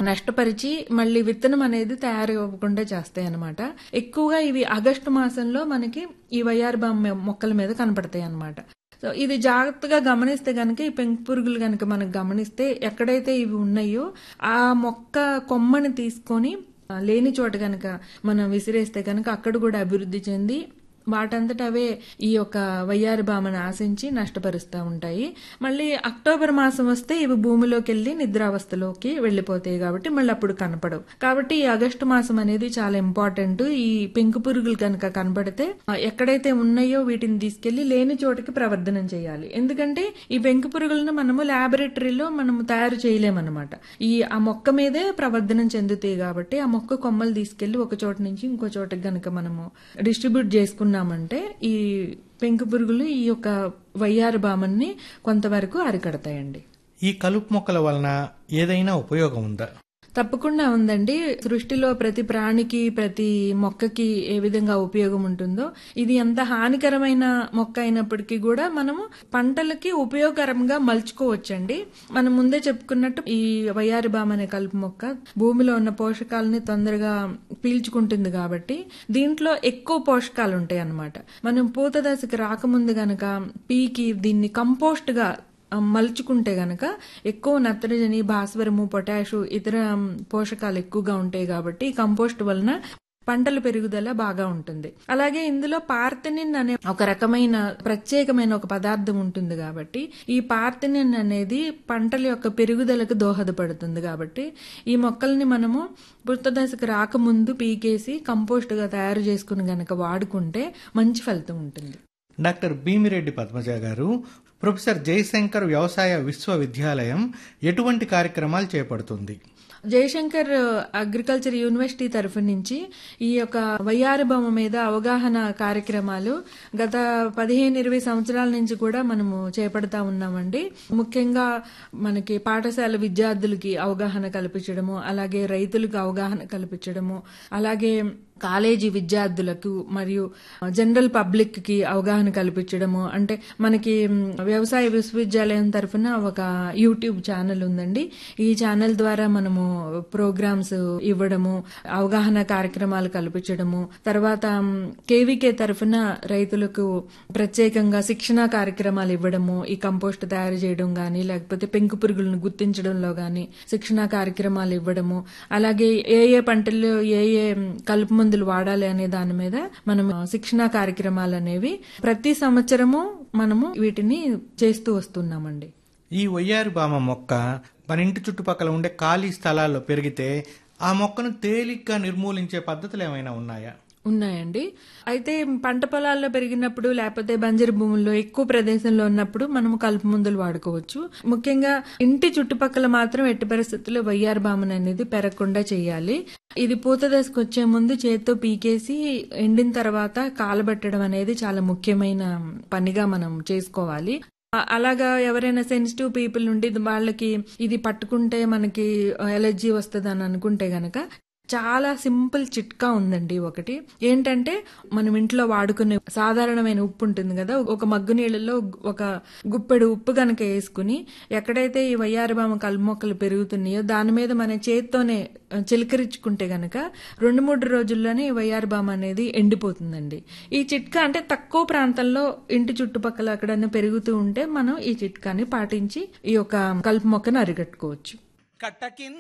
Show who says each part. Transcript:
Speaker 1: నష్టపరిచి మళ్ళీ విత్తనం అనేది తయారు అవ్వకుండా చేస్తాయి అన్నమాట ఎక్కువగా ఇవి ఆగస్టు మాసంలో మనకి ఈ వయ్యారి బామ్మ మొక్కల మీద కనపడతాయి అన్నమాట సో ఇది జాగ్రత్తగా గమనిస్తే గనక ఈ పెంకు పురుగులు గనక మనకు గమనిస్తే ఎక్కడైతే ఇవి ఉన్నాయో ఆ మొక్క కొమ్మని తీసుకొని ఆ, లేని చోట గనక మనం విసిరేస్తే గనక అక్కడ కూడా అభివృద్ధి చెంది వాటంతట అవే ఈ యొక్క వయ్యారి బామను ఆశించి నష్టపరుస్తూ ఉంటాయి మళ్ళీ అక్టోబర్ మాసం వస్తే ఇవి భూమిలోకి వెళ్ళి నిద్రావస్థలోకి వెళ్ళిపోతాయి కాబట్టి మళ్ళీ అప్పుడు కనపడవు కాబట్టి ఈ ఆగస్టు మాసం అనేది చాలా ఇంపార్టెంట్ ఈ పెంకు పురుగులు కనుక కనపడితే ఆ, ఎక్కడైతే ఉన్నాయో వీటిని తీసుకెళ్లి లేని చోటకి ప్రవర్ధనం చేయాలి ఎందుకంటే ఈ పెంకు పురుగులను మనము ల్యాబొరేటరీలో మనము తయారు చేయలేమన్నమాట ఈ ఆ మొక్క మీదే ప్రవర్ధనం చెందుతాయి కాబట్టి ఆ మొక్క కొమ్మలు తీసుకెళ్లి ఒక చోట నుంచి ఇంకో చోటకి గనక మనము డిస్ట్రిబ్యూట్ చేసుకున్నామంటే ఈ పెంకు పురుగులు ఈ యొక్క వయ్యారు బామన్ని కొంతవరకు అరికడతాయండి
Speaker 2: ఈ కలుపు మొక్కల వలన ఏదైనా ఉపయోగం ఉందా
Speaker 1: తప్పకుండా ఉందండి సృష్టిలో ప్రతి ప్రాణికి ప్రతి మొక్కకి ఏ విధంగా ఉపయోగం ఉంటుందో ఇది ఎంత హానికరమైన మొక్క అయినప్పటికీ కూడా మనము పంటలకి ఉపయోగకరంగా మలుచుకోవచ్చండి మనం ముందే చెప్పుకున్నట్టు ఈ వయ్యారి బామ్ అనే కలుపు మొక్క భూమిలో ఉన్న పోషకాలని తొందరగా పీల్చుకుంటుంది కాబట్టి దీంట్లో ఎక్కువ పోషకాలు ఉంటాయి అన్నమాట మనం పూత దశకి రాకముందు గనక పీకి దీన్ని కంపోస్ట్ గా ఆ, మలుచుకుంటే గనక ఎక్కువ నత్రజని భాస్వరము పొటాషు ఇతర ఉమ్, పోషకాలు ఎక్కువగా ఉంటాయి కాబట్టి ఈ కంపోస్ట్ వలన పంటల పెరుగుదల బాగా ఉంటుంది అలాగే ఇందులో పార్థనిన్ అనే ఒక రకమైన ప్రత్యేకమైన ఒక పదార్థం ఉంటుంది కాబట్టి ఈ పార్థనిన్ అనేది పంటల యొక్క పెరుగుదలకు దోహదపడుతుంది కాబట్టి ఈ మొక్కల్ని మనము పుట్టదశకు రాకముందు పీకేసి కంపోస్ట్ గా తయారు చేసుకుని గనక వాడుకుంటే మంచి ఫలితం ఉంటుంది
Speaker 2: డాక్టర్ భీమిరెడ్డి పద్మజ గారు ప్రొఫెసర్ జయశంకర్ వ్యవసాయ విశ్వవిద్యాలయం ఎటువంటి కార్యక్రమాలు చేపడుతుంది
Speaker 1: జయశంకర్ అగ్రికల్చర్ యూనివర్సిటీ తరఫు నుంచి ఈ యొక్క వయ్యారి బొమ్మ మీద అవగాహన కార్యక్రమాలు గత పదిహేను ఇరవై సంవత్సరాల నుంచి కూడా మనము చేపడతా ఉన్నామండి ముఖ్యంగా మనకి పాఠశాల విద్యార్థులకి అవగాహన కల్పించడము అలాగే రైతులకు అవగాహన కల్పించడము అలాగే కాలేజీ విద్యార్థులకు మరియు జనరల్ పబ్లిక్ కి అవగాహన కల్పించడము అంటే మనకి మ్, వ్యవసాయ విశ్వవిద్యాలయం తరఫున ఒక యూట్యూబ్ ఛానల్ ఉందండి ఈ ఛానల్ ద్వారా మనము ప్రోగ్రామ్స్ ఇవ్వడము అవగాహన కార్యక్రమాలు కల్పించడము తర్వాత మ్, కేవీకే తరఫున రైతులకు ప్రత్యేకంగా శిక్షణ కార్యక్రమాలు ఇవ్వడము ఈ కంపోస్ట్ తయారు చేయడం గాని లేకపోతే పెంకు పురుగులను గుర్తించడంలో గాని శిక్షణ కార్యక్రమాలు ఇవ్వడము అలాగే ఏ ఏ పంటల్లో ఏ ఏ మ్, కలుపు మందులు వాడాలి అనే దాని మీద మనం శిక్షణ కార్యక్రమాలు అనేవి ప్రతి సంవత్సరము మనము వీటిని చేస్తూ వస్తున్నామండి
Speaker 2: ఈ వయ్యారి బామ మొక్క మన ఇంటి చుట్టుపక్కల ఉండే ఖాళీ స్థలాల్లో పెరిగితే ఆ మొక్కను తేలిగ్గా నిర్మూలించే పద్ధతులు ఏమైనా ఉన్నాయా
Speaker 1: ఉన్నాయండి అయితే పంట పొలాల్లో పెరిగినప్పుడు లేకపోతే బంజరు భూముల్లో ఎక్కువ ప్రదేశంలో ఉన్నప్పుడు మనము కలుపు మందులు వాడుకోవచ్చు ముఖ్యంగా ఇంటి చుట్టుపక్కల మాత్రం ఎట్టి పరిస్థితుల్లో వయ్యారు బామన్ అనేది పెరగకుండా చేయాలి ఇది పూత దశకు వచ్చే ముందు చేత్తో పీకేసి ఎండిన తర్వాత కాలబెట్టడం అనేది చాలా ముఖ్యమైన పనిగా మనం చేసుకోవాలి ఆ- అలాగా ఎవరైనా సెన్సిటివ్ పీపుల్ నుండి ఇది వాళ్ళకి ఇది పట్టుకుంటే మనకి ఎలర్జీ వస్తుంది అని అనుకుంటే గనక చాలా సింపుల్ చిట్కా ఉందండి ఒకటి ఏంటంటే మనం ఇంట్లో వాడుకునే సాధారణమైన ఉప్పు ఉంటుంది కదా ఒక మగ్గు నీళ్ళలో ఒక గుప్పెడు ఉప్పు గనక వేసుకుని ఎక్కడైతే ఈ వయ్యారబామ కలుపు మొక్కలు పెరుగుతున్నాయో దాని మీద మన చేత్తోనే ఆ, చిలకరించుకుంటే గనక రెండు మూడు రోజుల్లోనే ఈ వయ్యారబామ అనేది ఎండిపోతుందండి ఈ చిట్కా అంటే తక్కువ ప్రాంతంలో ఇంటి చుట్టుపక్కల ఎక్కడైనా పెరుగుతూ ఉంటే మనం ఈ చిట్కాని పాటించి ఈ యొక్క కలుపు మొక్కను అరికట్టుకోవచ్చు